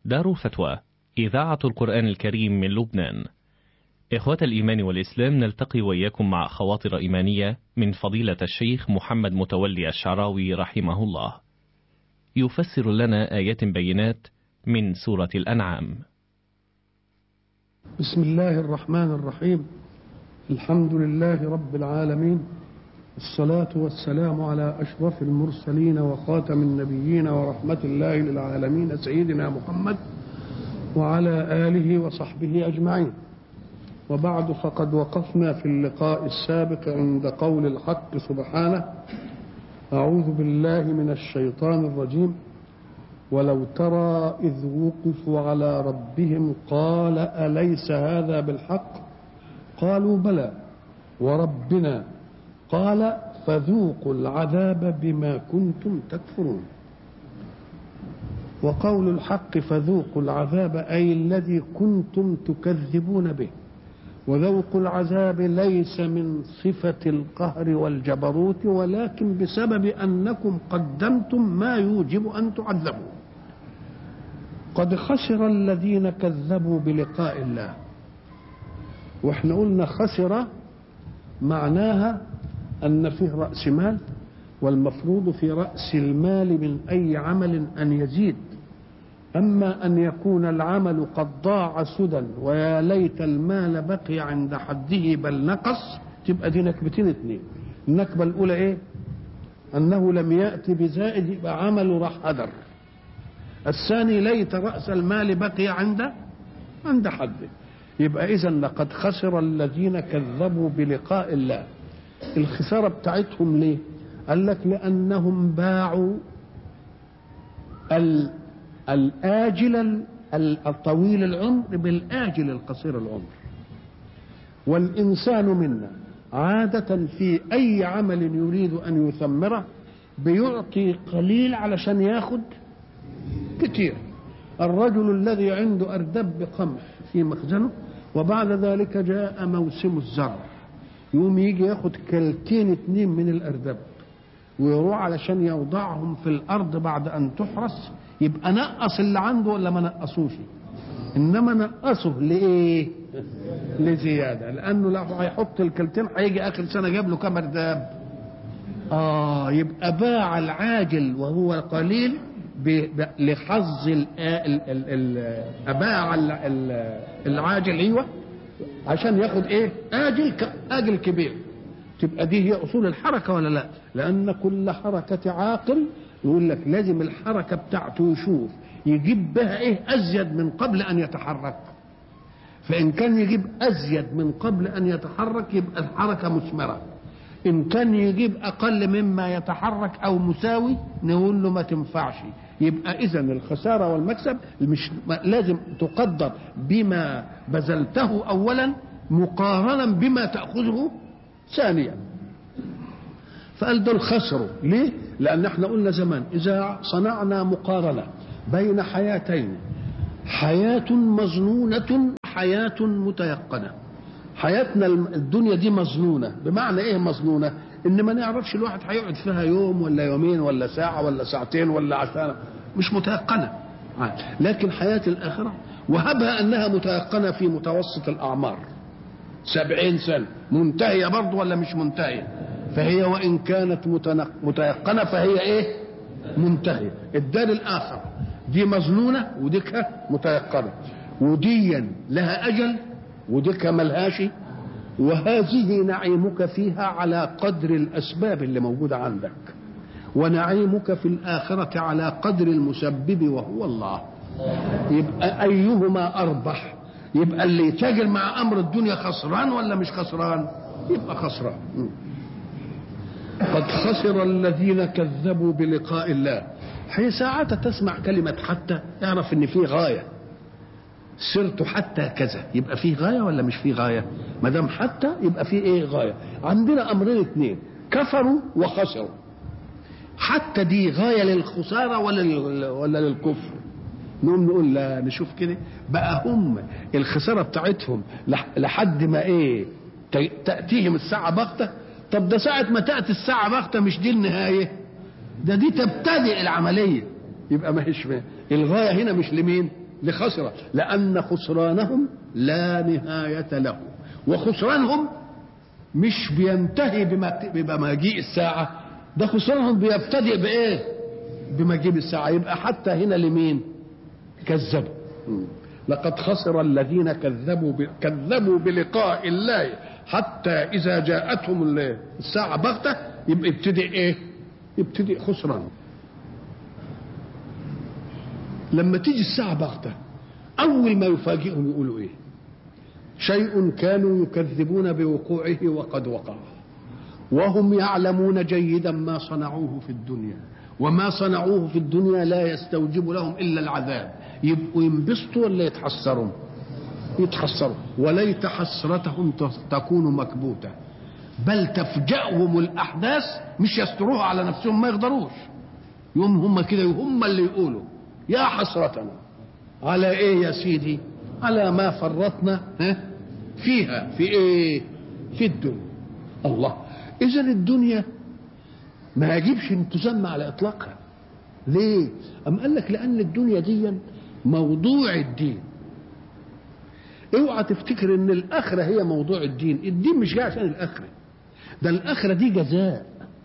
دار الفتوى إذاعة القرآن الكريم من لبنان إخوة الإيمان والإسلام نلتقي وإياكم مع خواطر إيمانية من فضيلة الشيخ محمد متولي الشعراوي رحمه الله يفسر لنا آيات بينات من سورة الأنعام بسم الله الرحمن الرحيم الحمد لله رب العالمين الصلاة والسلام على أشرف المرسلين وخاتم النبيين ورحمة الله للعالمين سيدنا محمد وعلى آله وصحبه أجمعين وبعد فقد وقفنا في اللقاء السابق عند قول الحق سبحانه أعوذ بالله من الشيطان الرجيم ولو ترى إذ وقفوا على ربهم قال أليس هذا بالحق قالوا بلى وربنا قال فذوقوا العذاب بما كنتم تكفرون وقول الحق فذوقوا العذاب أي الذي كنتم تكذبون به وذوق العذاب ليس من صفة القهر والجبروت ولكن بسبب أنكم قدمتم ما يوجب أن تعذبوا قد خسر الذين كذبوا بلقاء الله واحنا قلنا خسر معناها أن فيه رأس مال والمفروض في رأس المال من أي عمل أن يزيد أما أن يكون العمل قد ضاع سدى ويا ليت المال بقي عند حده بل نقص تبقى دي نكبتين اتنين النكبة الأولى إيه؟ أنه لم يأتي بزائد يبقى عمله راح هدر الثاني ليت رأس المال بقي عند عند حده يبقى إذا لقد خسر الذين كذبوا بلقاء الله الخسارة بتاعتهم ليه قال لك لأنهم باعوا الآجل الطويل العمر بالآجل القصير العمر والإنسان منا عادة في أي عمل يريد أن يثمره بيعطي قليل علشان ياخد كتير الرجل الذي عنده أردب قمح في مخزنه وبعد ذلك جاء موسم الزرع يقوم يجي ياخد كلتين اتنين من الأردب ويروح علشان يوضعهم في الأرض بعد أن تحرس يبقى نقص اللي عنده ولا ما نقصوش انما نقصه لايه لزياده لانه لو هيحط الكلتين هيجي اخر سنه جاب له كام ارداب اه يبقى باع العاجل وهو قليل لحظ باع العاجل ايوه عشان ياخد ايه اجل اجل كبير تبقى دي هي اصول الحركه ولا لا لان كل حركه عاقل يقول لك لازم الحركه بتاعته يشوف يجيب بها ايه ازيد من قبل ان يتحرك فان كان يجيب ازيد من قبل ان يتحرك يبقى الحركه مثمره ان كان يجيب اقل مما يتحرك او مساوي نقول له ما تنفعش يبقى اذا الخساره والمكسب مش لازم تقدر بما بذلته اولا مقارنا بما تاخذه ثانيا فقال دول خسروا ليه لان احنا قلنا زمان اذا صنعنا مقارنه بين حياتين حياه مظنونه حياه متيقنه حياتنا الدنيا دي مظنونه بمعنى ايه مظنونه ان ما نعرفش الواحد هيقعد فيها يوم ولا يومين ولا ساعه ولا ساعتين ولا عشان مش متيقنه لكن حياه الاخره وهبها انها متيقنه في متوسط الاعمار سبعين سنه منتهيه برضه ولا مش منتهيه فهي وإن كانت متيقنة فهي إيه منتهية الدار الآخرة دي مظنونة وديك متيقنة وديا لها أجل وديك ملهاش وهذه نعيمك فيها على قدر الأسباب اللي موجودة عندك ونعيمك في الآخرة على قدر المسبب وهو الله يبقى أيهما أربح يبقى اللي يتاجر مع أمر الدنيا خسران ولا مش خسران يبقى خسران قد خسر الذين كذبوا بلقاء الله حين ساعات تسمع كلمة حتى اعرف ان في غاية سرت حتى كذا يبقى في غاية ولا مش في غاية ما دام حتى يبقى في ايه غاية عندنا امرين اثنين كفروا وخسروا حتى دي غاية للخسارة ولا لل... ولا للكفر نقوم نقول لا نشوف كده بقى هم الخسارة بتاعتهم لحد ما ايه تأتيهم الساعة بغتة طب ده ساعة ما تأتي الساعة بغتة مش دي النهاية ده دي تبتدئ العملية يبقى ما هيش الغاية هنا مش لمين لخسر لأن خسرانهم لا نهاية له وخسرانهم مش بينتهي بما- بمجيء الساعة ده خسرانهم بيبتدئ بإيه بمجيء الساعة يبقى حتى هنا لمين كذبوا لقد خسر الذين كذبوا ب... كذبوا بلقاء الله حتى إذا جاءتهم ال- الساعة بغتة يبقى يبتدئ إيه يبتدئ خسران لما تيجي الساعة بغتة أول ما يفاجئهم يقولوا إيه شيء كانوا يكذبون بوقوعه وقد وقع وهم يعلمون جيدا ما صنعوه في الدنيا وما صنعوه في الدنيا لا يستوجب لهم إلا العذاب يبقوا ينبسطوا ولا يتحسروا يتحسروا وليت حسرتهم تكون مكبوتة بل تفجأهم الأحداث مش يستروها على نفسهم ما يقدروش يوم هم كده هم اللي يقولوا يا حسرتنا على ايه يا سيدي على ما فرطنا ها؟ فيها في ايه في الدنيا الله اذا الدنيا ما يجبش ان تسمى على اطلاقها ليه ام قال لك لان الدنيا دي موضوع الدين اوعى تفتكر ان الاخره هي موضوع الدين الدين مش جاي عشان الاخره ده الاخره دي جزاء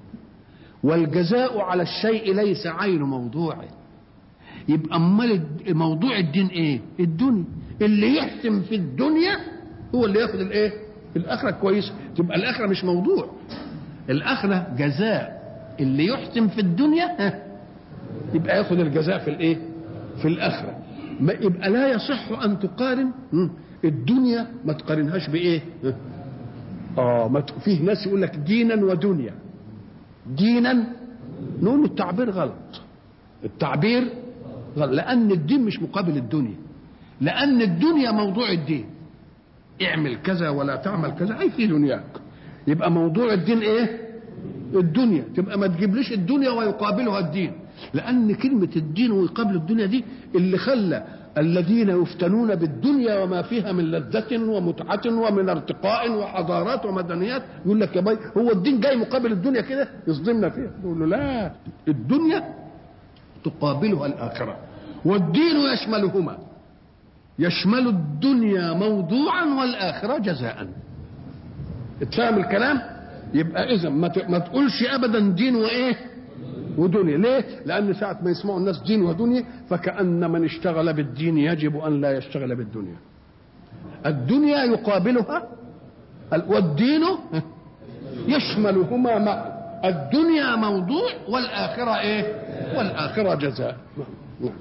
والجزاء على الشيء ليس عين موضوعه يبقى امال الد- موضوع الدين ايه الدنيا اللي يحسن في الدنيا هو اللي ياخد الايه الاخره كويسه تبقى الاخره مش موضوع الاخره جزاء اللي يحسن في الدنيا ها، يبقى ياخد الجزاء في الايه في الاخره ما يبقى لا يصح ان تقارن م، الدنيا ما تقارنهاش بايه ها؟ اه ما ت- فيه ناس يقول لك دينا ودنيا دينا نقول التعبير غلط التعبير غلط لان الدين مش مقابل الدنيا لان الدنيا موضوع الدين اعمل كذا ولا تعمل كذا اي في دنياك يبقى موضوع الدين ايه الدنيا تبقى ما تجيبليش الدنيا ويقابلها الدين لان كلمه الدين ويقابل الدنيا دي اللي خلى الذين يفتنون بالدنيا وما فيها من لذة ومتعة ومن ارتقاء وحضارات ومدنيات يقول لك يا باي هو الدين جاي مقابل الدنيا كده يصدمنا فيها نقول له لا الدنيا تقابلها الآخرة والدين يشملهما يشمل الدنيا موضوعا والآخرة جزاء اتفهم الكلام يبقى إذا ما ت- ما تقولش أبدا دين وإيه ودنيا ليه لأن ساعة ما يسمعوا الناس دين ودنيا فكأن من اشتغل بالدين يجب أن لا يشتغل بالدنيا الدنيا يقابلها ال- والدين يشملهما معا الدنيا موضوع والآخرة إيه والآخرة جزاء نعم.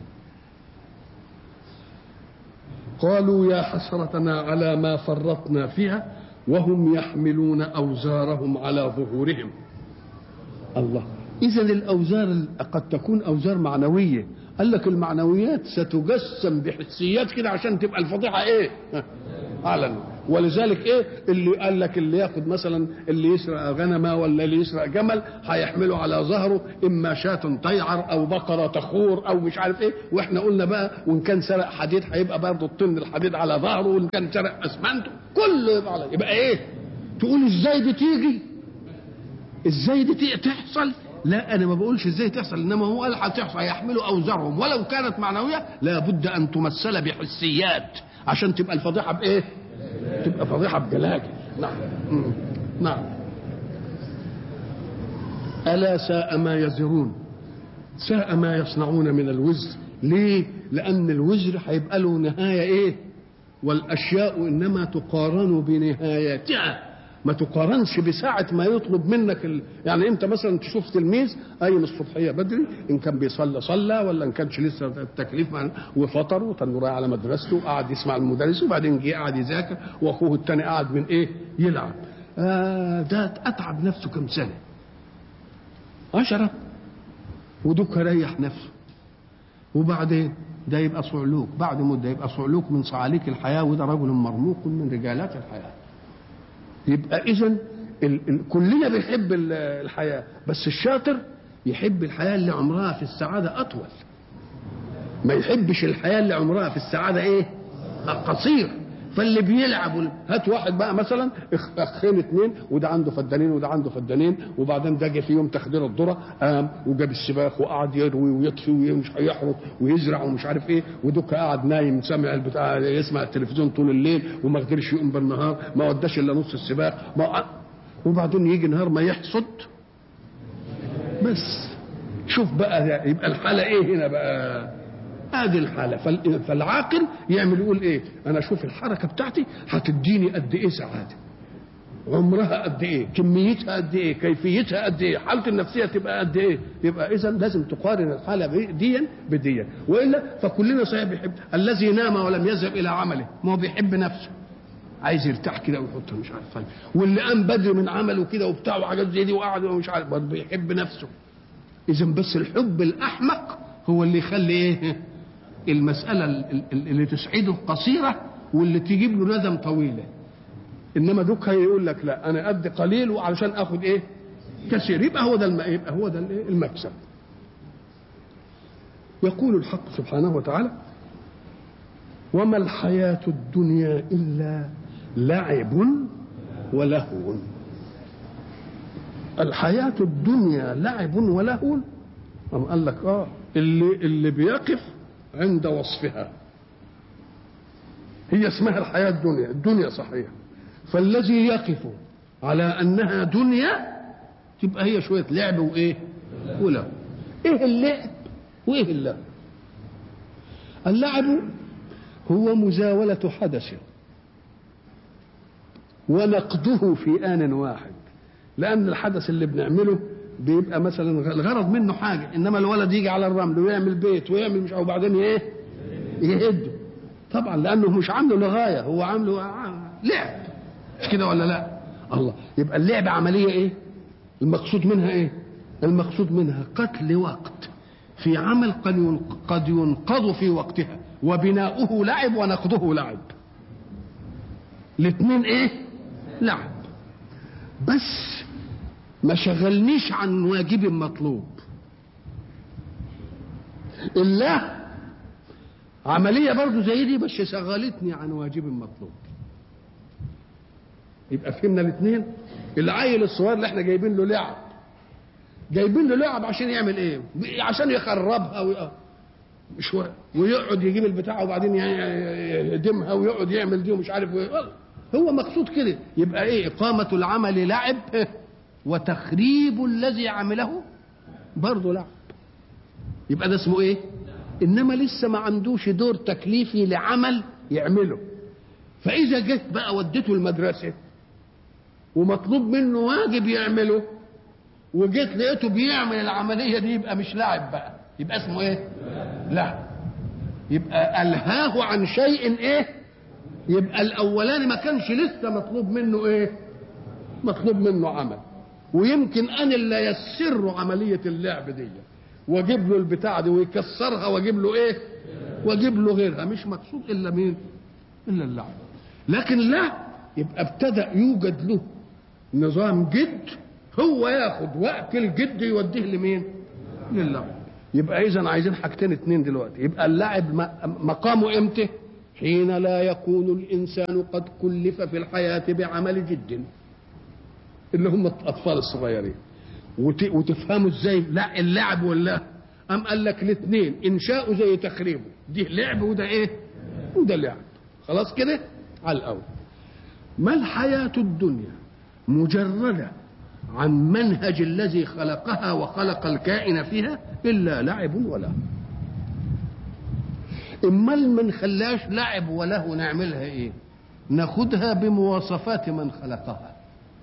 قالوا يا حسرتنا على ما فرطنا فيها وهم يحملون أوزارهم على ظهورهم الله إذا الأوزار قد تكون أوزار معنوية قال لك المعنويات ستجسم بحسيات كده عشان تبقى الفضيحة إيه أعلن ولذلك إيه اللي قال لك اللي ياخد مثلا اللي يسرق غنمة ولا اللي يسرق جمل هيحمله على ظهره إما شاة تيعر أو بقرة تخور أو مش عارف إيه وإحنا قلنا بقى وإن كان سرق حديد هيبقى برضه الطن الحديد على ظهره وإن كان سرق أسمنت كله يبقى على يبقى إيه تقول إزاي دي تيجي ازاي دي ت- تحصل لا انا ما بقولش ازاي تحصل انما هو قال هتحصل هيحملوا اوزارهم ولو كانت معنويه لابد ان تمثل بحسيات عشان تبقى الفضيحه بايه تبقى فضيحه بجلاجل نعم مم. نعم الا ساء ما يزرون ساء ما يصنعون من الوزر ليه لان الوزر هيبقى له نهايه ايه والاشياء انما تقارن بنهاياتها ما تقارنش بساعة ما يطلب منك ال... يعني انت مثلا تشوف تلميذ قايم الصبحية بدري ان كان بيصلى صلى ولا ان كانش لسه التكليف مع... وفطر وكان رايح على مدرسته وقعد يسمع المدرس وبعدين جه قعد يذاكر واخوه التاني قعد من ايه يلعب آه ده اتعب نفسه كم سنة عشرة ودوك ريح نفسه وبعدين ده يبقى صعلوك بعد مدة يبقى صعلوك من صعاليك الحياة وده رجل مرموق من رجالات الحياة يبقى اذا ال- ال- كلنا بنحب ال- الحياه بس الشاطر يحب الحياه اللي عمرها في السعاده اطول ما يحبش الحياه اللي عمرها في السعاده ايه قصير فاللي بيلعب وال- هات واحد بقى مثلا اخ- اخين اتنين وده عنده فدانين وده عنده فدانين وبعدين ده جه في يوم تخدير الذره قام وجاب السباخ وقعد يروي ويطفي ومش هيحرق ويزرع ومش عارف ايه ودوك قاعد نايم سامع البتاع يسمع التلفزيون طول الليل وما قدرش يقوم بالنهار ما وداش الا نص السباخ ما وبعدين يجي نهار ما يحصد بس شوف بقى ده يبقى الحاله ايه هنا بقى ادي الحاله فال- فالعاقل يعمل يقول ايه انا اشوف الحركه بتاعتي هتديني قد ايه سعاده عمرها قد ايه كميتها قد ايه كيفيتها قد ايه حالتي النفسيه تبقى قد ايه يبقى اذا لازم تقارن الحاله ب- ديا بديا والا فكلنا صحيح بيحب الذي نام ولم يذهب الى عمله ما هو بيحب نفسه عايز يرتاح كده ويحط مش عارف فين واللي قام بدري من عمله كده وبتاع وحاجات زي دي وقعد ومش عارف برضه بيحب نفسه اذا بس الحب الاحمق هو اللي يخلي ايه المساله ال- ال- اللي تسعده قصيره واللي تجيب له ندم طويله انما دوك هيقول لك لا انا قد قليل وعلشان اخد ايه كثير يبقى هو ده الم... يبقى هو ده الإيه؟ المكسب يقول الحق سبحانه وتعالى وما الحياة الدنيا إلا لعب ولهو الحياة الدنيا لعب ولهو أم قال لك آه اللي اللي بيقف عند وصفها هي اسمها الحياة الدنيا الدنيا صحيح فالذي يقف على أنها دنيا تبقى هي شوية لعب وإيه ولهو إيه اللعب وإيه اللهو اللعب هو مزاولة حدث ونقضه في آن واحد لأن الحدث اللي بنعمله بيبقى مثلا الغرض منه حاجة إنما الولد يجي على الرمل ويعمل بيت ويعمل مش وبعدين إيه يهده طبعا لأنه مش عامله لغاية هو عامله لعب مش كده ولا لا الله يبقى اللعب عملية إيه المقصود منها إيه المقصود منها قتل وقت في عمل قد ينق- قد ينقض في وقتها وبناؤه لعب ونقضه لعب الاثنين ايه لعب بس ما شغلنيش عن واجب مطلوب الله عملية برضو زي دي بس شغلتني عن واجب مطلوب يبقى فهمنا الاثنين العيل الصغير اللي احنا جايبين له لعب جايبين له لعب عشان يعمل ايه عشان يخربها وي... مش هو- ويقعد يجيب البتاع وبعدين ي- يهدمها ويقعد يعمل دي ومش عارف ايه هو مقصود كده يبقى ايه اقامه العمل لعب وتخريب الذي عمله برضه لعب يبقى ده اسمه ايه انما لسه ما عندوش دور تكليفي لعمل يعمله فاذا جيت بقى وديته المدرسه ومطلوب منه واجب يعمله وجيت لقيته بيعمل العمليه دي يبقى مش لاعب بقى يبقى اسمه ايه لا يبقى الهاه عن شيء ايه يبقى الاولاني ما كانش لسه مطلوب منه ايه مطلوب منه عمل ويمكن انا اللي يسر عمليه اللعب دي واجيب له البتاع دي ويكسرها واجيب له ايه واجيب له غيرها مش مقصود الا مين الا اللعب لكن لا يبقى ابتدا يوجد له نظام جد هو ياخد وقت الجد يوديه لمين للعب يبقى اذا عايزين حاجتين اتنين دلوقتي يبقى اللعب م- مقامه امتى حين لا يكون الانسان قد كلف في الحياه بعمل جد اللي هم الاطفال الصغيرين وت... وتفهموا ازاي لا اللعب ولا ام قال لك الاثنين انشاؤه زي تخريبه دي لعب وده ايه وده لعب خلاص كده على الاول ما الحياه الدنيا مجرده عن منهج الذي خلقها وخلق الكائن فيها الا لعب وله اما ما نخلاش لعب وله نعملها ايه ناخدها بمواصفات من خلقها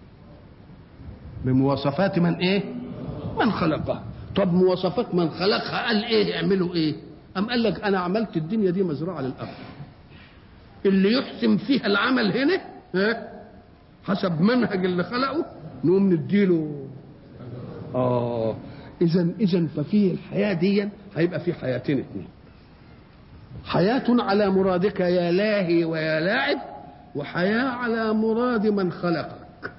بمواصفات من ايه من خلقها طب مواصفات من خلقها قال ايه اعملوا ايه ام قال لك انا عملت الدنيا دي مزرعه للاخر اللي يحسن فيها العمل هنا ها حسب منهج اللي خلقه نقوم نديله اه اذا اذا ففي الحياه دي هيبقى في حياتين اثنين حياة على مرادك يا لاهي ويا لاعب وحياة على مراد من خلقك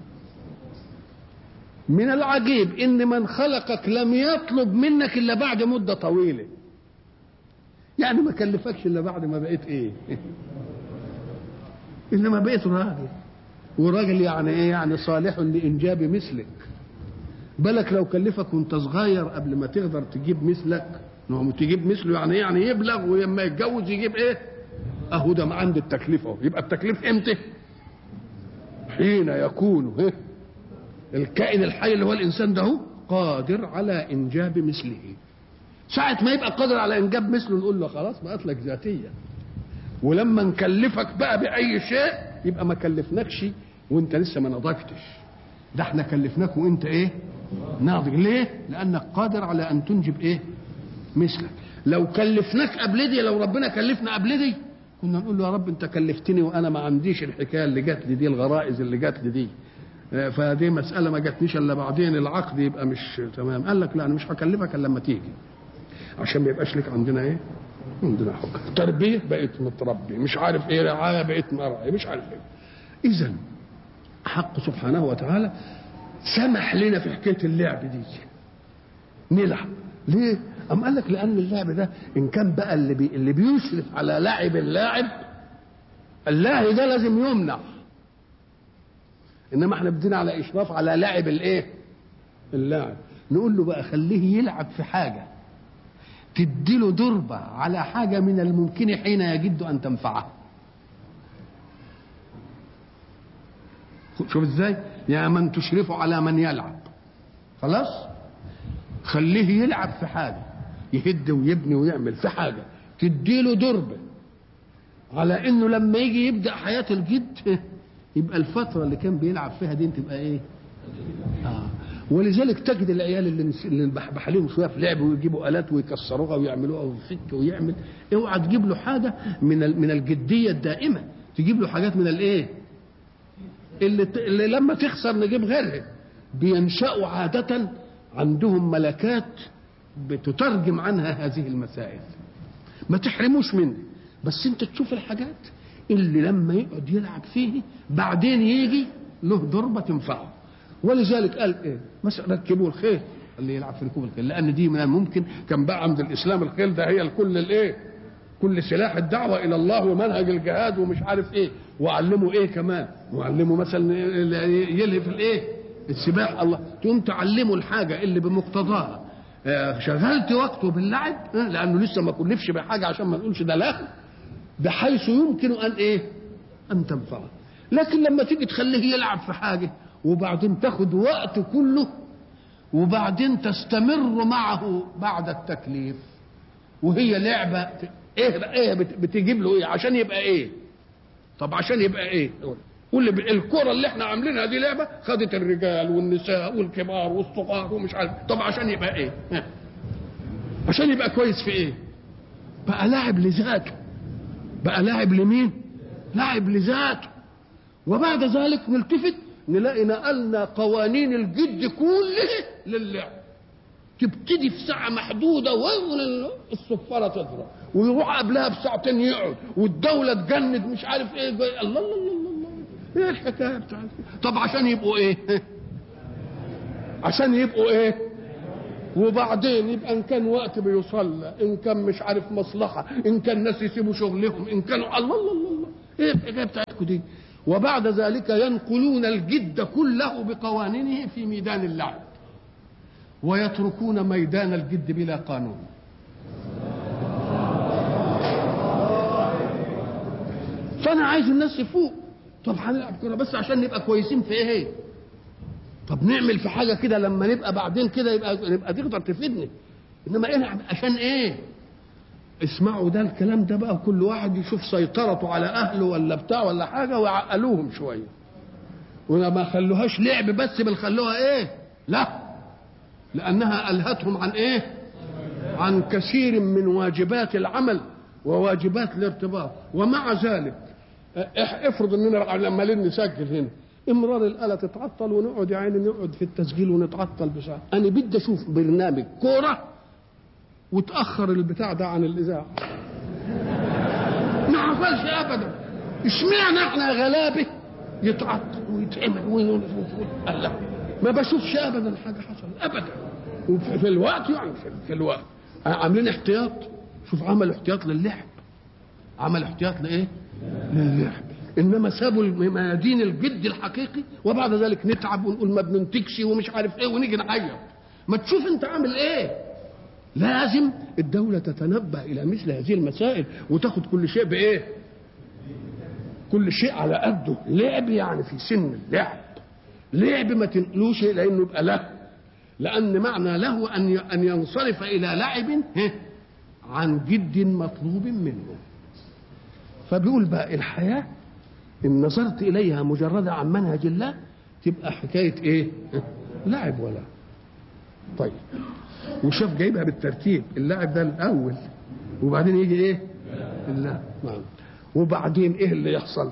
من العجيب ان من خلقك لم يطلب منك الا بعد مدة طويلة يعني ما كلفكش الا بعد ما بقيت ايه انما بقيت راجل وراجل يعني ايه يعني صالح لانجاب مثلك بالك لو كلفك وانت صغير قبل ما تقدر تجيب مثلك نعم تجيب مثله يعني ايه يعني يبلغ ولما يتجوز يجيب ايه اهو ده عند التكليف اهو يبقى التكليف امتى حين يكون إيه؟ الكائن الحي اللي هو الانسان ده هو قادر على انجاب مثله ساعة ما يبقى قادر على انجاب مثله نقول له خلاص بقت لك ذاتية ولما نكلفك بقى بأي شيء يبقى ما كلفناكش وانت لسه ما نضجتش ده احنا كلفناك وانت ايه ناضج ليه لانك قادر على ان تنجب ايه مثلك لو كلفناك قبل دي لو ربنا كلفنا قبل دي كنا نقول له يا رب انت كلفتني وانا ما عنديش الحكايه اللي جات لي دي الغرائز اللي جات لي دي فدي مساله ما جاتنيش الا بعدين العقد يبقى مش تمام قال لك لا انا مش هكلفك الا لما تيجي عشان ما يبقاش لك عندنا ايه عندنا حكم تربيه بقيت متربي مش عارف ايه رعايه بقيت مرعي مش عارف ايه اذا حق سبحانه وتعالى سمح لنا في حكايه اللعب دي نلعب ليه أم قال لك لأن اللعب ده إن كان بقى اللي, بي اللي بيشرف على لعب اللاعب اللاهي ده لازم يمنع إنما احنا بدينا على إشراف على لعب الإيه؟ اللاعب نقول له بقى خليه يلعب في حاجة تديله ضربة على حاجة من الممكن حين يجد أن تنفعه شوف ازاي يا من تشرفه على من يلعب خلاص خليه يلعب في حاجه يهد ويبني ويعمل في حاجه تديله ضربه على انه لما يجي يبدا حياه الجد يبقى الفتره اللي كان بيلعب فيها دي تبقى ايه آه. ولذلك تجد العيال اللي اللي نبحبح عليهم شويه في لعب ويجيبوا الات ويكسروها ويعملوها ويفك ويعمل اوعى تجيب له حاجه من من الجديه الدائمه تجيب له حاجات من الايه اللي, اللي لما تخسر نجيب غيرها بينشأوا عادة عندهم ملكات بتترجم عنها هذه المسائل ما تحرموش مني بس انت تشوف الحاجات اللي لما يقعد يلعب فيه بعدين يجي له ضربة تنفعه ولذلك قال ايه مثلا ركبوا الخيل اللي يلعب في ركوب الخيل لان دي من الممكن كان بقى عند الاسلام الخيل ده هي الكل الايه كل سلاح الدعوة إلى الله ومنهج الجهاد ومش عارف إيه وعلموا إيه كمان وعلموا مثلا يلهي في الإيه السباح الله تقوم تعلموا الحاجة اللي بمقتضاها شغلت وقته باللعب لأنه لسه ما كلفش بحاجة عشان ما نقولش ده لا بحيث يمكن أن إيه أن تنفعه لكن لما تيجي تخليه يلعب في حاجة وبعدين تاخد وقت كله وبعدين تستمر معه بعد التكليف وهي لعبة ايه ايه بتجيب له ايه عشان يبقى ايه طب عشان يبقى ايه قول لي الكره اللي احنا عاملينها دي لعبه خدت الرجال والنساء والكبار والصغار ومش عارف طب عشان يبقى ايه عشان يبقى كويس في ايه بقى لاعب لذاته بقى لاعب لمين لاعب لذاته وبعد ذلك نلتفت نلاقي نقلنا قوانين الجد كله للعب تبتدي في ساعة محدودة والصفارة تضرب ويروح قبلها بساعتين يقعد والدولة تجند مش عارف ايه الله الله الله الله, الله. ايه الحكاية بتاعت طب عشان يبقوا ايه عشان يبقوا ايه وبعدين يبقى ان كان وقت بيصلى ان كان مش عارف مصلحة ان كان ناس يسيبوا شغلهم ان كانوا الله الله الله, الله. ايه الحكاية بتاعتكم دي وبعد ذلك ينقلون الجد كله بقوانينه في ميدان اللعب ويتركون ميدان الجد بلا قانون فانا عايز الناس يفوق طب هنلعب كوره بس عشان نبقى كويسين في ايه طب نعمل في حاجه كده لما نبقى بعدين كده يبقى نبقى تقدر تفيدني انما ايه عشان ايه اسمعوا ده الكلام ده بقى كل واحد يشوف سيطرته على اهله ولا بتاع ولا حاجه ويعقلوهم شويه وما خلوهاش لعب بس بل خلوها ايه لا لانها الهتهم عن ايه عن كثير من واجبات العمل وواجبات الارتباط ومع ذلك افرض اننا عمالين نسجل هنا امرار الاله تتعطل ونقعد يا عيني نقعد في التسجيل ونتعطل بساعه انا بدي اشوف برنامج كوره وتاخر البتاع ده عن الاذاعه ما حصلش ابدا اشمعنى احنا غلابه يتعطل ويتعمل الله ما بشوفش ابدا حاجه حصلت ابدا وفي الوقت يعني في الوقت عاملين احتياط شوف عملوا احتياط للعب عمل احتياط لايه للعب انما سابوا الميادين الجد الحقيقي وبعد ذلك نتعب ونقول ما بننتجش ومش عارف ايه ونيجي نعيط ما تشوف انت عامل ايه لازم الدولة تتنبه إلى مثل هذه المسائل وتاخد كل شيء بإيه؟ كل شيء على قده لعب يعني في سن اللعب لعب ما تنقلوش لأنه يبقى له لأن معنى له أن أن ينصرف إلى لعب عن جد مطلوب منه فبيقول بقى الحياة إن نظرت إليها مجردة عن منهج الله تبقى حكاية إيه؟ لعب ولا طيب وشاف جايبها بالترتيب اللاعب ده الاول وبعدين يجي ايه اللاعب نعم وبعدين ايه اللي يحصل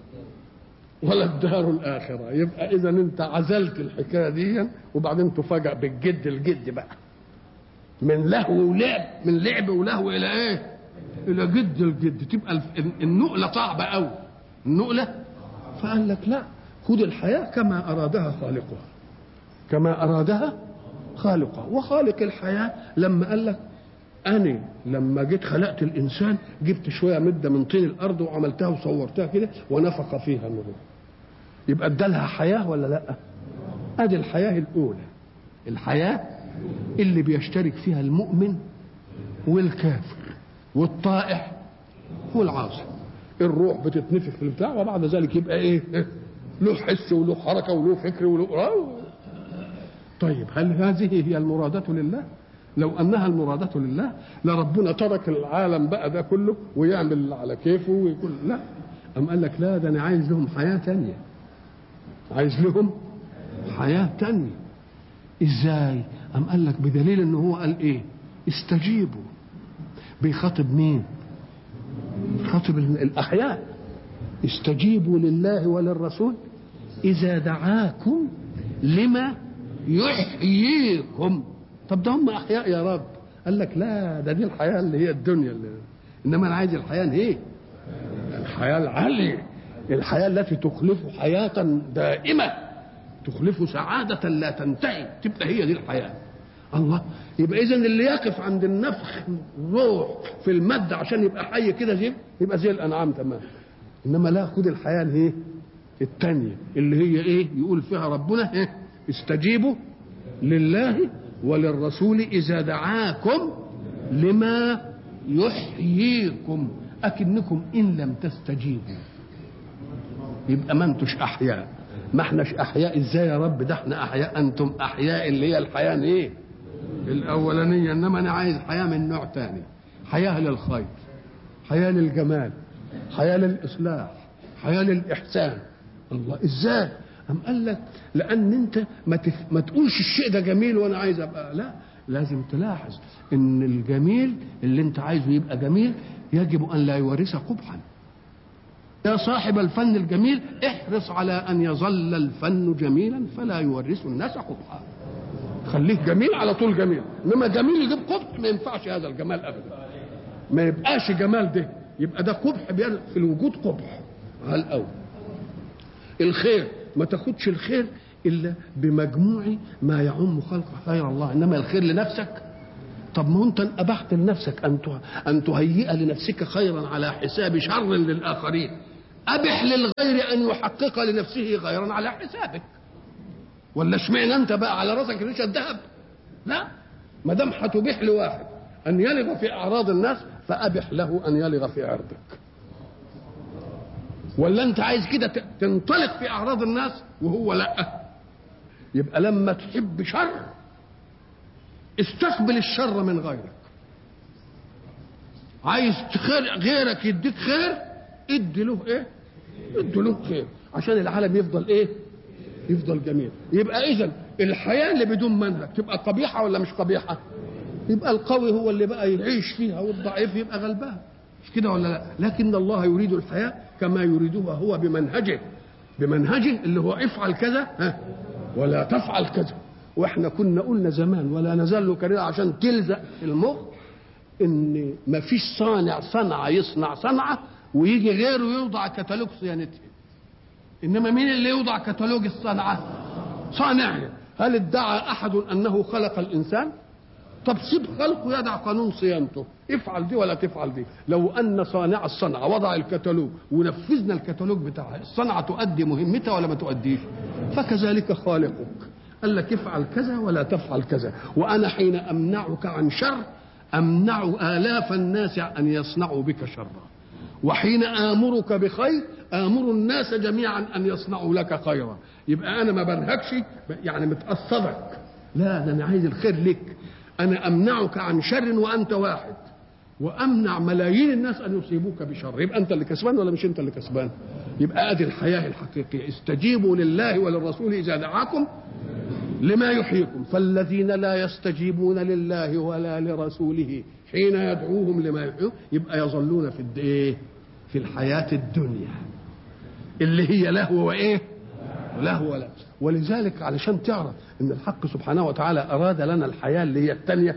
ولا الدار الاخره يبقى اذا انت عزلت الحكايه دي وبعدين تفاجأ بالجد الجد بقى من لهو ولعب من لعب ولهو الى ايه الى جد الجد تبقى النقله صعبه قوي النقله فقال لك لا خد الحياه كما ارادها خالقها كما ارادها خالقه وخالق الحياة لما قال لك أنا لما جيت خلقت الإنسان جبت شوية مدة من طين الأرض وعملتها وصورتها كده ونفخ فيها النور يبقى ادالها حياة ولا لا ادي الحياة الأولى الحياة اللي بيشترك فيها المؤمن والكافر والطائع والعاصي الروح بتتنفخ في البتاع وبعد ذلك يبقى ايه له حس وله حركة وله فكر وله طيب هل هذه هي المرادة لله لو أنها المرادة لله لربنا ترك العالم بقى ده كله ويعمل اللي على كيفه ويقول لا أم قال لك لا ده أنا عايز لهم حياة تانية عايز لهم حياة تانية إزاي أم قال لك بدليل أنه هو قال إيه استجيبوا بيخاطب مين بيخاطب الأحياء استجيبوا لله وللرسول إذا دعاكم لما يحييكم طب ده هم احياء يا رب قال لك لا ده دي الحياه اللي هي الدنيا اللي انما انا عايز الحياه ايه الحياه العاليه الحياه التي تخلف حياه دائمه تخلف سعاده لا تنتهي تبقى هي دي الحياه الله يبقى اذا اللي يقف عند النفخ روح في الماده عشان يبقى حي كده زي يبقى زي الانعام تمام انما لا خد الحياه الايه الثانيه اللي هي ايه يقول فيها ربنا ايه استجيبوا لله وللرسول إذا دعاكم لما يحييكم أكنكم إن لم تستجيبوا يبقى ما انتوش أحياء ما احناش أحياء إزاي يا رب ده احنا أحياء أنتم أحياء اللي هي الحياة إيه الأولانية إنما أنا عايز حياة من نوع تاني حياة للخير حياة للجمال حياة للإصلاح حياة للإحسان الله إزاي أم قال لك لأن أنت ما, تف... ما تقولش الشيء ده جميل وأنا عايز أبقى لا لازم تلاحظ إن الجميل اللي أنت عايزه يبقى جميل يجب أن لا يورث قبحا يا صاحب الفن الجميل احرص على أن يظل الفن جميلا فلا يورث الناس قبحا خليه جميل على طول جميل انما جميل يجيب قبح ما ينفعش هذا الجمال ابدا ما يبقاش جمال ده يبقى ده قبح في الوجود قبح على الاول الخير ما تاخدش الخير الا بمجموع ما يعم خلق خير الله انما الخير لنفسك طب ما انت ابحت لنفسك ان ان تهيئ لنفسك خيرا على حساب شر للاخرين ابح للغير ان يحقق لنفسه خيرا على حسابك ولا اشمعنى انت بقى على راسك ريشه الذهب لا ما دام هتبيح لواحد ان يلغ في اعراض الناس فابح له ان يلغ في عرضك ولا انت عايز كده تنطلق في اعراض الناس وهو لا يبقى لما تحب شر استقبل الشر من غيرك عايز خير غيرك يديك خير ادي له ايه ادي له خير عشان العالم يفضل ايه يفضل جميل يبقى اذا الحياه اللي بدون منهج تبقى قبيحه ولا مش قبيحه يبقى القوي هو اللي بقى يعيش فيها والضعيف يبقى غلبان مش كده ولا لا لكن الله يريد الحياه كما يريدها هو بمنهجه بمنهجه اللي هو افعل كذا ها ولا تفعل كذا واحنا كنا قلنا زمان ولا نزال نكررها عشان تلزق في المخ ان ما فيش صانع صنعه يصنع صنعه ويجي غيره يوضع كتالوج صيانتها انما مين اللي يوضع كتالوج الصنعه صانعها هل ادعى احد انه خلق الانسان طب سيب خلقه يدع قانون صيانته افعل دي ولا تفعل دي لو ان صانع الصنعه وضع الكتالوج ونفذنا الكتالوج بتاعها الصنعه تؤدي مهمتها ولا ما تؤديش فكذلك خالقك قال لك افعل كذا ولا تفعل كذا وانا حين امنعك عن شر امنع الاف الناس ان يصنعوا بك شرا وحين امرك بخير امر الناس جميعا ان يصنعوا لك خيرا يبقى انا ما بنهكش يعني متقصدك لا ده انا عايز الخير لك انا امنعك عن شر وانت واحد وامنع ملايين الناس ان يصيبوك بشر يبقى انت اللي كسبان ولا مش انت اللي كسبان يبقى ادي الحياه الحقيقيه استجيبوا لله وللرسول اذا دعاكم لما يحييكم فالذين لا يستجيبون لله ولا لرسوله حين يدعوهم لما يحييهم يبقى يظلون في الايه في الحياه الدنيا اللي هي لهو وايه لهو ولا ولذلك علشان تعرف ان الحق سبحانه وتعالى اراد لنا الحياه اللي هي الثانيه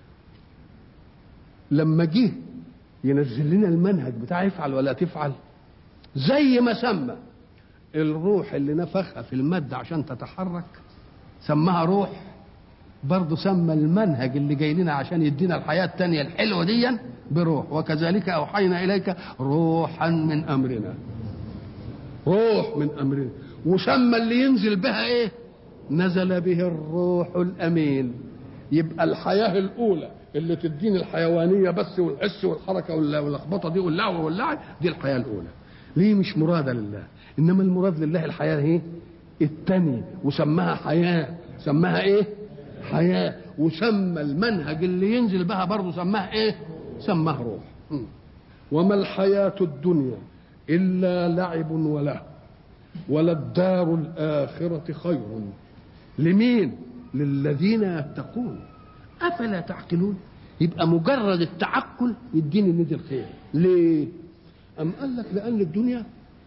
لما جه ينزل لنا المنهج بتاع افعل ولا تفعل زي ما سمى الروح اللي نفخها في المادة عشان تتحرك سماها روح برضه سمى المنهج اللي جاي لنا عشان يدينا الحياة التانية الحلوة دي بروح وكذلك أوحينا إليك روحا من أمرنا روح من أمرنا وسمى اللي ينزل بها إيه نزل به الروح الأمين يبقى الحياة الأولى اللي تديني الحيوانية بس والحس والحركة واللخبطة دي واللهو واللعب دي الحياة الأولى ليه مش مرادة لله إنما المراد لله الحياة هي التانية وسماها حياة سماها إيه حياة وسمى المنهج اللي ينزل بها برضه سماها إيه سماه روح م. وما الحياة الدنيا إلا لعب وله وللدار الآخرة خير لمين للذين يتقون أفلا تعقلون يبقى مجرد التعقل يديني ندي الخير ليه أم قال لك لأن الدنيا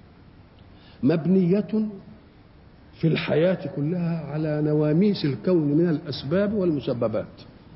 مبنية في الحياة كلها على نواميس الكون من الأسباب والمسببات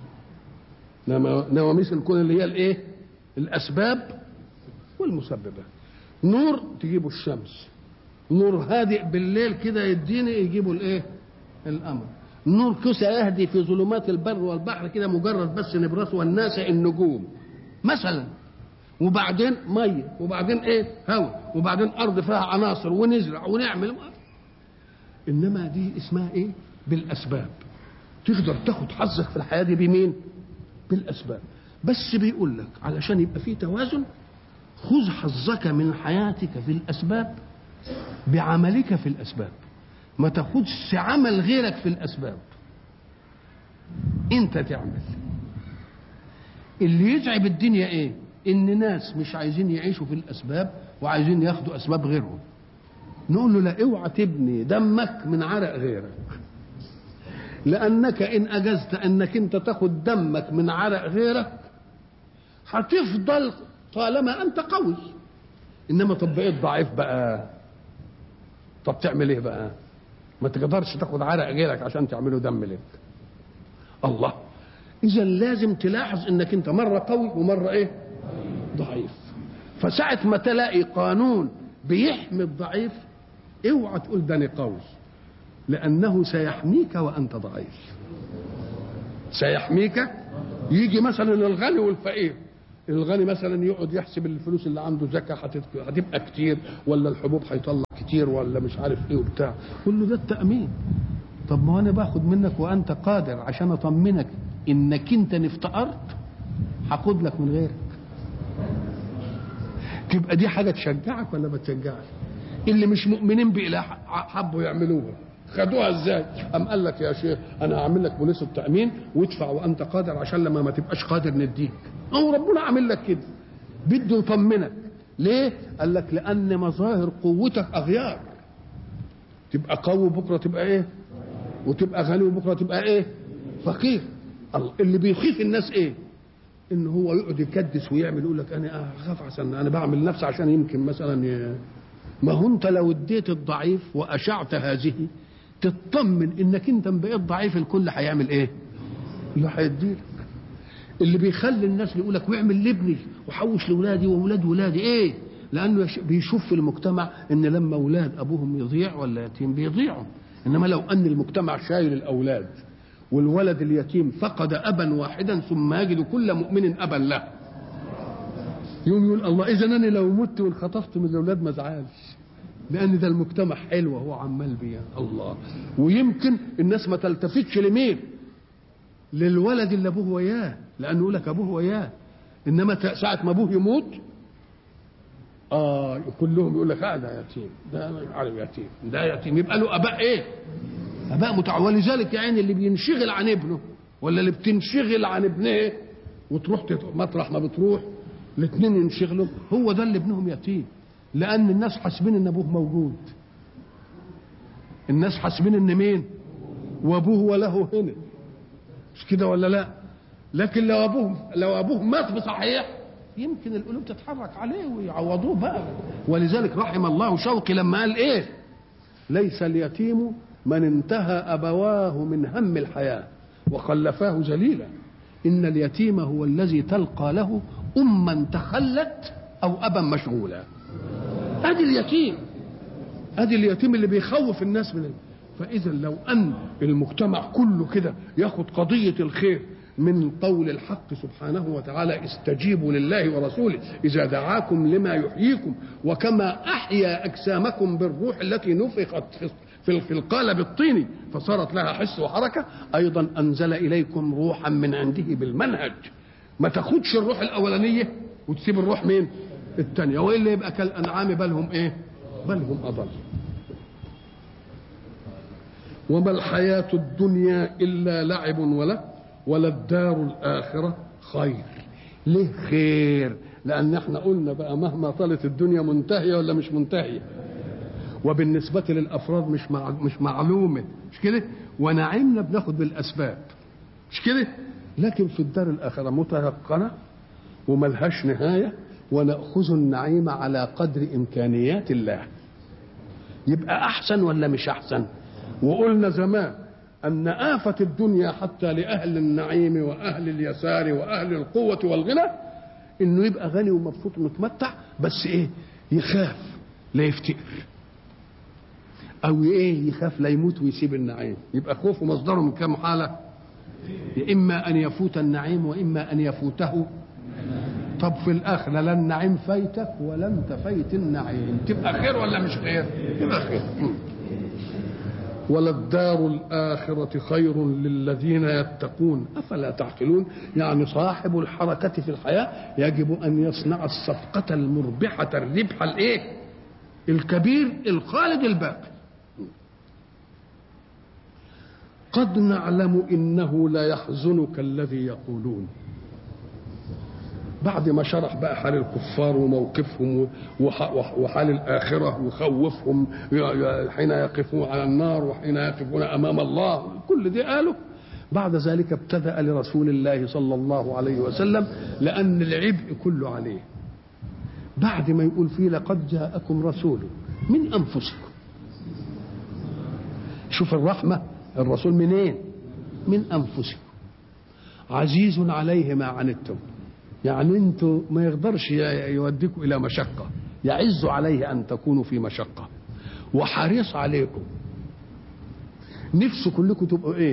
نواميس الكون اللي هي الإيه الأسباب والمسببات نور تجيبه الشمس نور هادئ بالليل كده يديني يجيبه الايه الامر نور كسى يهدي في ظلمات البر والبحر كده مجرد بس نبرس والناس النجوم مثلا وبعدين ميه وبعدين ايه هواء وبعدين ارض فيها عناصر ونزرع ونعمل انما دي اسمها ايه بالاسباب تقدر تاخد حظك في الحياه دي بمين بالاسباب بس بيقول لك علشان يبقى في توازن خذ حظك من حياتك في الاسباب بعملك في الاسباب ما تاخدش عمل غيرك في الاسباب انت تعمل اللي يتعب الدنيا ايه ان ناس مش عايزين يعيشوا في الاسباب وعايزين ياخدوا اسباب غيرهم نقول له لا اوعى تبني دمك من عرق غيرك لانك ان اجزت انك انت تاخد دمك من عرق غيرك هتفضل طالما انت قوي انما طب بقيت ضعيف بقى طب تعمل ايه بقى ما تقدرش تاخد عرق غيرك عشان تعمله دم لك الله اذا لازم تلاحظ انك انت مره قوي ومره ايه ضعيف فساعة ما تلاقي قانون بيحمي الضعيف اوعى تقول ده انا قوي لانه سيحميك وانت ضعيف سيحميك يجي مثلا الغني والفقير الغني مثلا يقعد يحسب الفلوس اللي عنده زكاه هتبقى كتير ولا الحبوب هيطلع كتير ولا مش عارف ايه وبتاع كله ده التامين طب ما انا باخد منك وانت قادر عشان اطمنك انك انت افتقرت هاخد لك من غيرك تبقى دي حاجه تشجعك ولا ما تشجعك اللي مش مؤمنين بإله حبوا يعملوها خدوها ازاي ام قال لك يا شيخ انا هعمل لك بوليس التامين وادفع وانت قادر عشان لما ما تبقاش قادر نديك او ربنا عامل لك كده بده يطمنك ليه قال لك لان مظاهر قوتك اغيار تبقى قوي بكره تبقى ايه وتبقى غني وبكره تبقى ايه فقير اللي بيخيف الناس ايه ان هو يقعد يكدس ويعمل يقول لك انا اخاف عشان انا بعمل نفسي عشان يمكن مثلا ي... ما هو انت لو اديت الضعيف واشعت هذه تطمن انك انت بقيت ضعيف الكل هيعمل ايه؟ اللي هيديلك اللي بيخلي الناس يقول لك واعمل لابني وحوش لاولادي واولاد ولادي ايه؟ لانه بيشوف في المجتمع ان لما اولاد ابوهم يضيع ولا يتيم بيضيعوا انما لو ان المجتمع شايل الاولاد والولد اليتيم فقد ابا واحدا ثم يجد كل مؤمن ابا له يوم يقول الله اذا انا لو مت وانخطفت من الاولاد ما ازعلش لان ده المجتمع حلو وهو عمال بيا الله ويمكن الناس ما تلتفتش لمين للولد اللي ابوه وياه لانه يقول لك ابوه وياه انما ساعه ما ابوه يموت اه كلهم يقول لك اه ده يتيم ده عارف يتيم ده يتيم يبقى له اباء ايه؟ اباء متع ولذلك يعني اللي بينشغل عن ابنه ولا اللي بتنشغل عن ابنها وتروح تت... مطرح ما بتروح الاثنين ينشغلوا هو ده اللي ابنهم يتيم لان الناس حاسبين ان ابوه موجود الناس حاسبين ان مين وابوه وله هنا مش كده ولا لا لكن لو ابوه لو ابوه مات بصحيح يمكن القلوب تتحرك عليه ويعوضوه بقى ولذلك رحم الله شوقي لما قال ايه ليس اليتيم من انتهى ابواه من هم الحياه وخلفاه ذليلا ان اليتيم هو الذي تلقى له اما تخلت او ابا مشغولا ادي اليتيم ادي اليتيم اللي بيخوف الناس من فاذا لو ان المجتمع كله كده ياخد قضيه الخير من قول الحق سبحانه وتعالى استجيبوا لله ورسوله اذا دعاكم لما يحييكم وكما احيا اجسامكم بالروح التي نفخت في في القالب الطيني فصارت لها حس وحركه ايضا انزل اليكم روحا من عنده بالمنهج ما تاخدش الروح الاولانيه وتسيب الروح مين الثانيه والا يبقى كالانعام بل هم ايه بل هم اضل وما الحياه الدنيا الا لعب وله وللدار الآخرة خير ليه خير لأن احنا قلنا بقى مهما طالت الدنيا منتهية ولا مش منتهية وبالنسبة للأفراد مش مع... مش معلومة مش كده ونعيمنا بناخد بالأسباب مش كده لكن في الدار الآخرة متيقنة وملهاش نهاية ونأخذ النعيم على قدر إمكانيات الله يبقى أحسن ولا مش أحسن وقلنا زمان أن آفة الدنيا حتى لأهل النعيم وأهل اليسار وأهل القوة والغنى إنه يبقى غني ومبسوط ومتمتع بس إيه يخاف لا يفتقر أو إيه يخاف لا يموت ويسيب النعيم يبقى خوفه مصدره من كم حالة إما أن يفوت النعيم وإما أن يفوته طب في الآخرة لا النعيم فايتك ولا أنت فايت النعيم تبقى خير ولا مش خير؟ تبقى خير وللدار الآخرة خير للذين يتقون أفلا تعقلون يعني صاحب الحركة في الحياة يجب أن يصنع الصفقة المربحة الربح الإيه الكبير الخالد الباقي قد نعلم إنه لا يحزنك الذي يقولون بعد ما شرح بقى حال الكفار وموقفهم وحال الآخرة وخوفهم حين يقفون على النار وحين يقفون أمام الله كل دي قالوا بعد ذلك ابتدأ لرسول الله صلى الله عليه وسلم لأن العبء كله عليه بعد ما يقول فيه لقد جاءكم رسول من أنفسكم شوف الرحمة الرسول منين من أنفسكم عزيز عليه ما عنتم يعني انتوا ما يقدرش يوديكم الى مشقه يعز عليه ان تكونوا في مشقه وحريص عليكم نفسه كلكم تبقوا ايه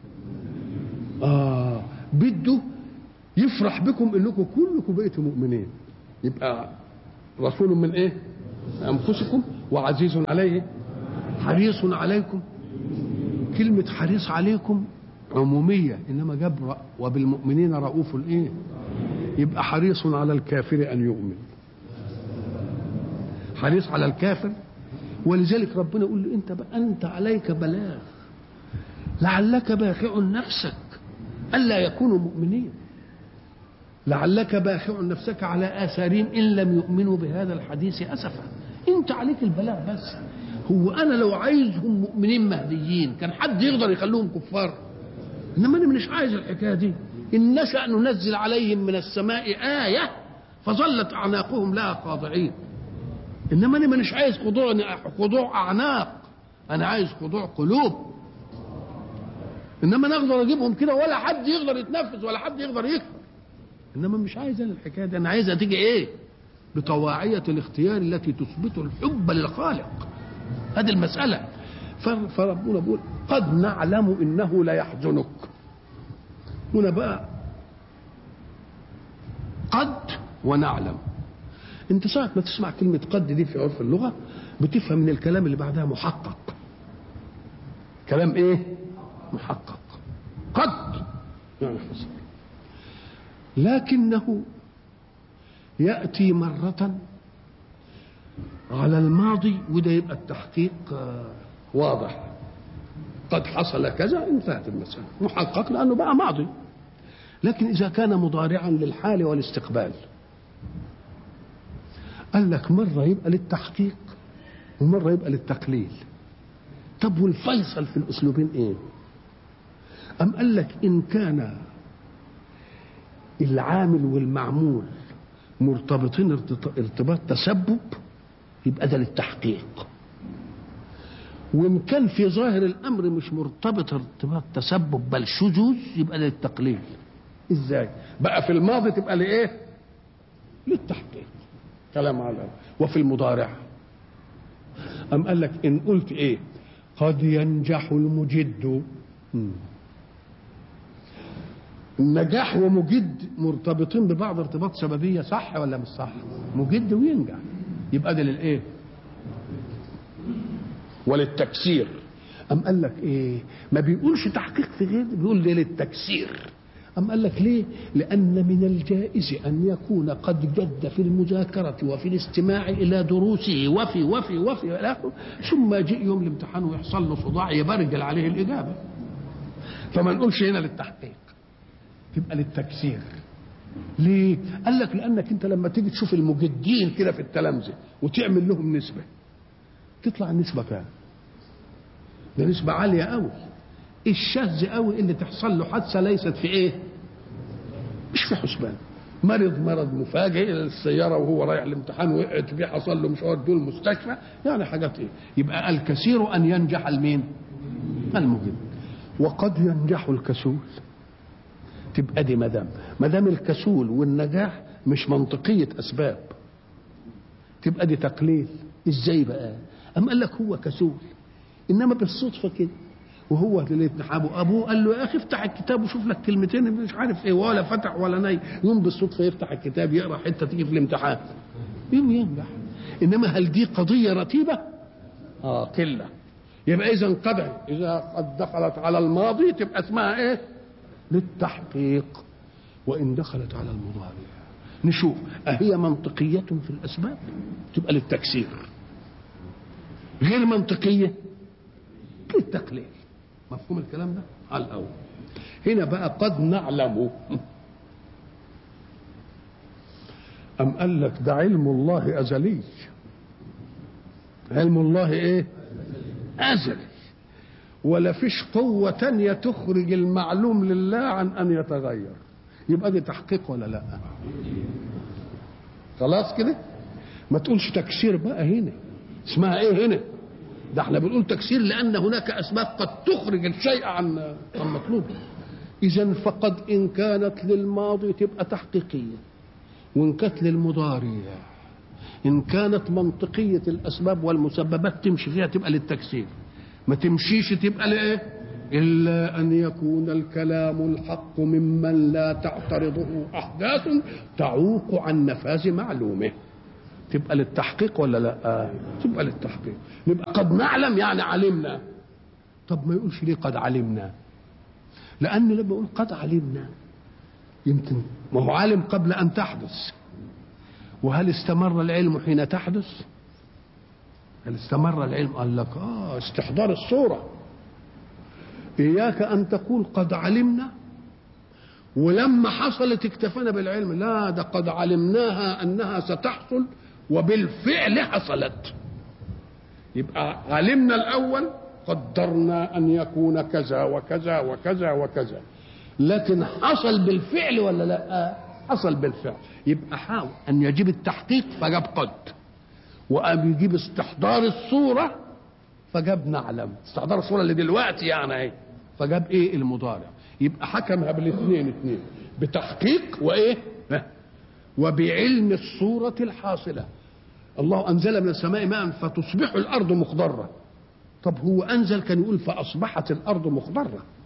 اه بده يفرح بكم انكم كلكم بقيتوا مؤمنين يبقى رسول من ايه انفسكم وعزيز عليه حريص عليكم كلمه حريص عليكم عموميه انما جاب وبالمؤمنين رؤوف الايه يبقى حريص على الكافر ان يؤمن حريص على الكافر ولذلك ربنا يقول له انت بقى انت عليك بلاغ لعلك باخع نفسك الا يكونوا مؤمنين لعلك باخع نفسك على اثارهم ان لم يؤمنوا بهذا الحديث اسفا انت عليك البلاغ بس هو انا لو عايزهم مؤمنين مهديين كان حد يقدر يخلوهم كفار انما انا مش عايز الحكايه دي إن نشأ ننزل عليهم من السماء آية فظلت أعناقهم لها خاضعين إنما أنا مش عايز خضوع خضوع أعناق أنا عايز خضوع قلوب إنما أنا أقدر أجيبهم كده ولا حد يقدر يتنفذ ولا حد يقدر يكفر إنما مش عايز أنا الحكاية دي أنا عايزها تيجي إيه؟ بطواعية الاختيار التي تثبت الحب للخالق هذه المسألة فربنا بيقول قد نعلم إنه لا يحزنك هنا بقى قد ونعلم انت ساعة ما تسمع كلمة قد دي في عرف اللغة بتفهم من الكلام اللي بعدها محقق كلام ايه محقق قد يعني حصل لكنه يأتي مرة على الماضي وده يبقى التحقيق واضح قد حصل كذا انتهت المسألة محقق لأنه بقى ماضي لكن إذا كان مضارعا للحال والاستقبال قال لك مرة يبقى للتحقيق ومرة يبقى للتقليل طب والفيصل في الأسلوبين إيه أم قال لك إن كان العامل والمعمول مرتبطين ارتباط تسبب يبقى ده للتحقيق وان كان في ظاهر الامر مش مرتبط ارتباط تسبب بل شذوذ يبقى للتقليل ازاي بقى في الماضي تبقى لايه للتحقيق كلام على وفي المضارع ام قال لك ان قلت ايه قد ينجح المجد النجاح ومجد مرتبطين ببعض ارتباط سببيه صح ولا مش صح مجد وينجح يبقى ده للايه وللتكسير أم قال لك إيه ما بيقولش تحقيق في غير بيقول ليه للتكسير أم قال لك ليه لأن من الجائز أن يكون قد جد في المذاكرة وفي الاستماع إلى دروسه وفي وفي وفي إلى آخره ثم جاء يوم الامتحان ويحصل له صداع يبرجل عليه الإجابة فما نقولش هنا للتحقيق تبقى للتكسير ليه؟ قال لك لأنك أنت لما تيجي تشوف المجدين كده في التلامذة وتعمل لهم نسبة تطلع النسبة كام؟ ده نسبة عالية قوي الشاذ قوي اللي تحصل له حادثة ليست في ايه؟ مش في حسبان مرض مرض مفاجئ السيارة وهو رايح الامتحان وقعت بيه حصل له مش ودوه المستشفى يعني حاجات ايه؟ يبقى الكثير أن ينجح المين؟ المجد وقد ينجح الكسول تبقى دي مدام مدام الكسول والنجاح مش منطقية أسباب تبقى دي تقليل ازاي بقى؟ أم قال لك هو كسول انما بالصدفه كده وهو اللي ابنحابه ابوه قال له يا اخي افتح الكتاب وشوف لك كلمتين مش عارف ايه ولا فتح ولا ناي يوم بالصدفه يفتح الكتاب يقرا حته تيجي في الامتحان يوم ينجح انما هل دي قضيه رتيبه؟ اه قله يبقى اذا قد اذا قد دخلت على الماضي تبقى اسمها ايه؟ للتحقيق وان دخلت على المضارع نشوف أهي منطقية في الأسباب تبقى للتكسير غير منطقية للتقليل مفهوم الكلام ده على الأول هنا بقى قد نعلم أم قال لك ده علم الله أزلي علم الله إيه أزلي ولا فيش قوة تانية تخرج المعلوم لله عن أن يتغير يبقى دي تحقيق ولا لا خلاص كده ما تقولش تكسير بقى هنا اسمها ايه هنا ده احنا بنقول تكسير لان هناك اسباب قد تخرج الشيء عن عن مطلوبه اذا فقد ان كانت للماضي تبقى تحقيقيه وان كانت للمضارع ان كانت منطقيه الاسباب والمسببات تمشي فيها تبقى للتكسير ما تمشيش تبقى لايه إلا أن يكون الكلام الحق ممن لا تعترضه أحداث تعوق عن نفاذ معلومه تبقى للتحقيق ولا لا تبقى للتحقيق نبقى قد نعلم يعني علمنا طب ما يقولش ليه قد علمنا لأن لما يقول قد علمنا يمكن ما هو عالم قبل أن تحدث وهل استمر العلم حين تحدث هل استمر العلم قال لك آه استحضار الصورة إياك أن تقول قد علمنا ولما حصلت اكتفينا بالعلم لا ده قد علمناها أنها ستحصل وبالفعل حصلت يبقى علمنا الأول قدرنا أن يكون كذا وكذا وكذا وكذا لكن حصل بالفعل ولا لا حصل بالفعل يبقى حاول أن يجيب التحقيق فجاب قد وقام يجيب استحضار الصورة فجاب نعلم استحضار الصورة اللي دلوقتي يعني ايه فجاب ايه المضارع يبقى حكمها بالاثنين اثنين بتحقيق وايه وبعلم الصورة الحاصلة الله أنزل من السماء ماء فتصبح الأرض مخضرة طب هو أنزل كان يقول فأصبحت الأرض مخضرة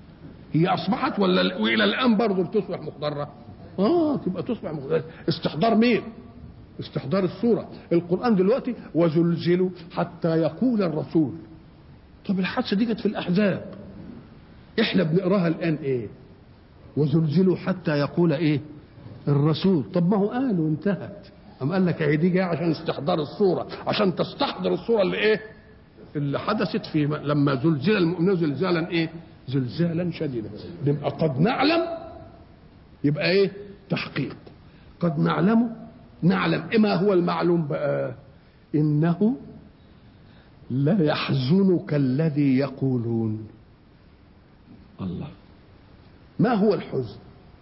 هي اصبحت ولا والى الان برضه بتصبح مخضره اه تبقى تصبح مخضره استحضار مين استحضار الصوره القران دلوقتي وزلزلوا حتى يقول الرسول طب الحادثه دي كانت في الاحزاب احنا بنقراها الان ايه وزلزلوا حتى يقول ايه الرسول طب ما هو قال وانتهت أم قال لك هي دي جايه عشان استحضار الصوره عشان تستحضر الصوره اللي ايه اللي حدثت في لما زلزل المؤمنون زلزالا ايه زلزالا شديدا نبقى قد نعلم يبقى ايه تحقيق قد نعلم نعلم ما هو المعلوم بقى انه لا يحزنك الذي يقولون الله ما هو الحزن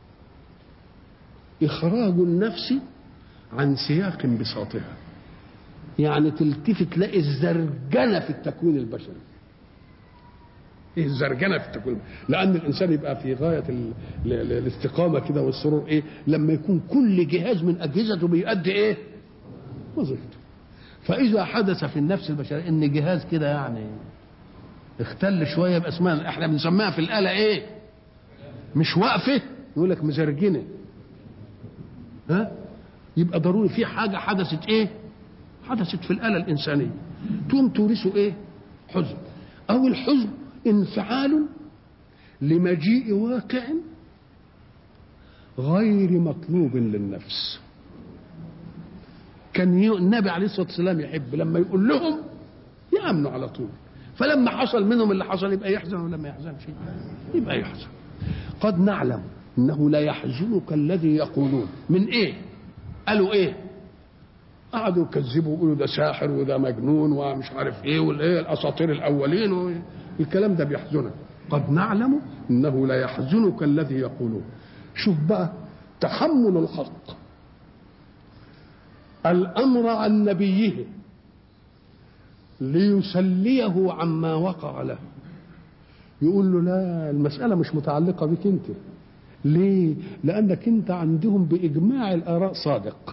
اخراج النفس عن سياق بساطها يعني تلتفت تلاقي الزرجنه في التكوين البشري ايه الزرجنه في التكوين لان الانسان يبقى في غايه ال... ال... ال... الاستقامه كده والسرور ايه لما يكون كل جهاز من اجهزته بيؤدي ايه وظيفته فاذا حدث في النفس البشريه ان جهاز كده يعني اختل شويه يبقى اسمها احنا بنسميها في الاله ايه مش واقفه يقول لك مزرجنه ها يبقى ضروري في حاجه حدثت ايه حدثت في الآلة الإنسانية تقوم تورثه إيه؟ حزن أو الحزن انفعال لمجيء واقع غير مطلوب للنفس كان النبي عليه الصلاة والسلام يحب لما يقول لهم يأمنوا على طول فلما حصل منهم اللي حصل يبقى يحزن ولا ما يحزنش يبقى يحزن قد نعلم انه لا يحزنك الذي يقولون من ايه قالوا ايه قعدوا يكذبوا ويقولوا ده ساحر وده مجنون ومش عارف ايه والايه الاساطير الاولين الكلام ده بيحزنك قد نعلم انه لا يحزنك الذي يقولون شوف بقى تحمل الحق الامر عن نبيه ليسليه عما وقع له يقول له لا المسألة مش متعلقة بك أنت ليه؟ لأنك أنت عندهم بإجماع الآراء صادق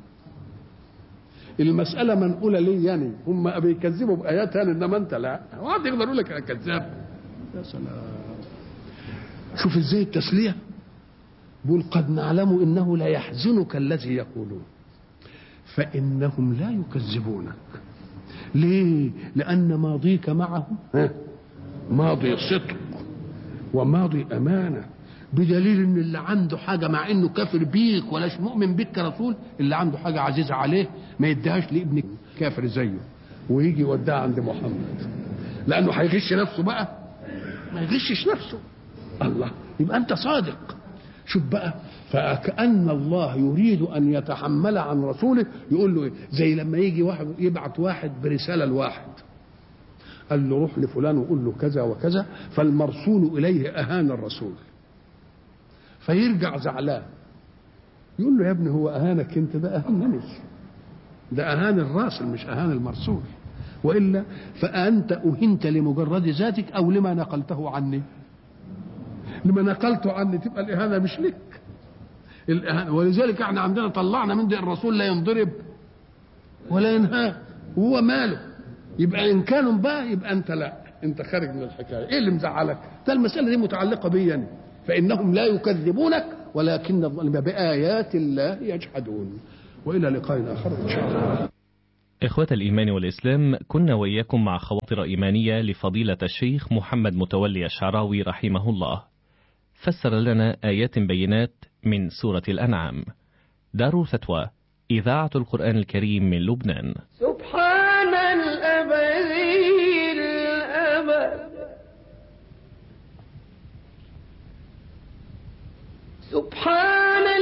المسألة منقولة ليه يعني هم بيكذبوا بآيات يعني إنما أنت لا واحد يقدر يقول لك أنا كذاب يا سلام شوف إزاي التسلية بيقول قد نعلم إنه لا يحزنك الذي يقولون فإنهم لا يكذبونك ليه؟ لأن ماضيك معهم ماضي صدق وماضي أمانة بدليل ان اللي عنده حاجه مع انه كافر بيك ولاش مؤمن بيك كرسول اللي عنده حاجه عزيزه عليه ما يديهاش لابن كافر زيه ويجي يوديها عند محمد لانه هيغش نفسه بقى ما يغشش نفسه الله يبقى انت صادق شوف بقى فكأن الله يريد أن يتحمل عن رسوله يقول له إيه؟ زي لما يجي واحد يبعت واحد برسالة لواحد قال له روح لفلان وقول له كذا وكذا فالمرسول إليه أهان الرسول فيرجع زعلان يقول له يا ابني هو اهانك انت ده اهانني ده اهان الراسل مش اهان المرسول والا فانت اهنت لمجرد ذاتك او لما نقلته عني لما نقلته عني تبقى الاهانه مش لك الإهانة ولذلك احنا عندنا طلعنا من دي الرسول لا ينضرب ولا ينهى وهو ماله يبقى ان كانوا بقى يبقى انت لا انت خارج من الحكايه ايه اللي مزعلك ده المساله دي متعلقه بي يعني فإنهم لا يكذبونك ولكن الظالم بآيات الله يجحدون وإلى لقاء آخر إن شاء الله إخوة الإيمان والإسلام كنا وإياكم مع خواطر إيمانية لفضيلة الشيخ محمد متولي الشعراوي رحمه الله فسر لنا آيات بينات من سورة الأنعام دار فتوى إذاعة القرآن الكريم من لبنان سبحان الأبدي الأبد سبحان